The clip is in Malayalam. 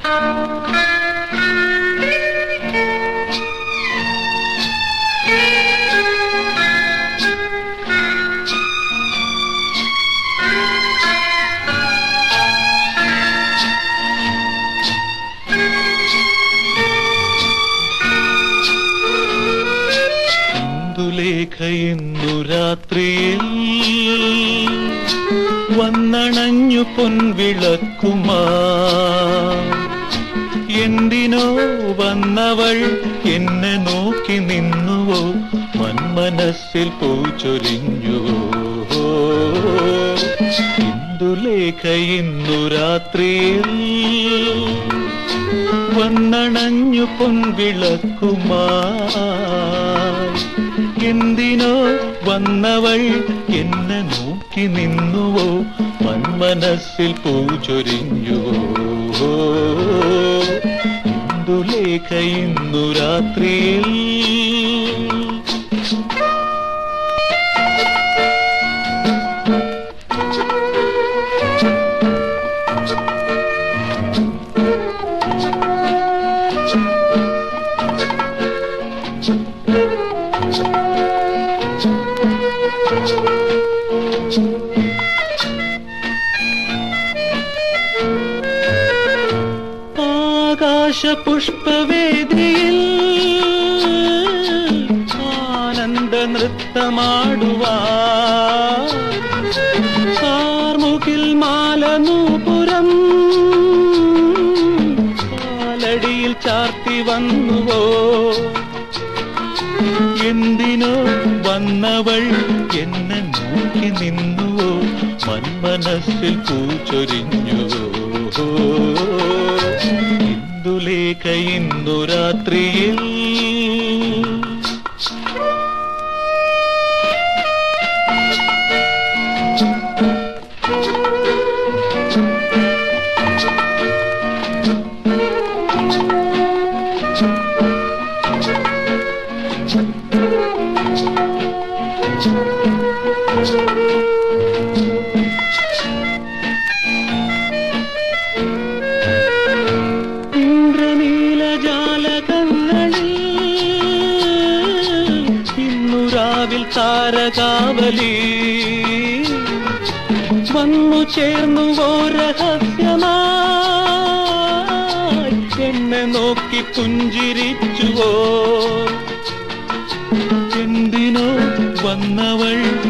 ഇന്ദുലേഖ ഇന്നു രാത്രിയിൽ വന്നണഞ്ഞു പൊൻവിളക്കുമാ എന്തിനോ വന്നവൾ എന്നെ നോക്കി നിന്നുവോ മന്മനസ്സിൽ പൂച്ചൊരിഞ്ഞുവോ ഇന്ദുലേഖ ഇന്നു രാത്രിയിൽ വന്നണഞ്ഞു പൊൻവിളക്കുമാ എന്തിനോ വന്നവൾ എന്നെ നോക്കി നിന്നുവോ മന്മനസ്സിൽ പൂചൊരിഞ്ഞുവോ ഇന്ദുലേഖ ഇന്നു രാത്രിയിൽ ആകാശ പുഷ്പവേദിയിൽ ആനന്ദ നൃത്തമാടുവാ കാർമുകിൽ മാലനൂപുരം കാലടിയിൽ ചാർത്തി വന്നുവോ എന്തിനോ വന്നവൾ എന്നെ നോക്കി നിന്നുവോ മന്മനസ്സിൽ പൂച്ചൊരിഞ്ഞുവോ ഇന്ദുലേഖ ഇന്നു രാത്രിയിൽ ഇന്ദ്രനീലജാലകങ്ങളിൽ ഇന്നു രാവിൽ താരകാവലി വന്നു ചേർന്നുവോ രഹസ്യമായി എന്നെ നോക്കി പുഞ്ചിരിച്ചുവോ എന്തിനോ വന്നവൾ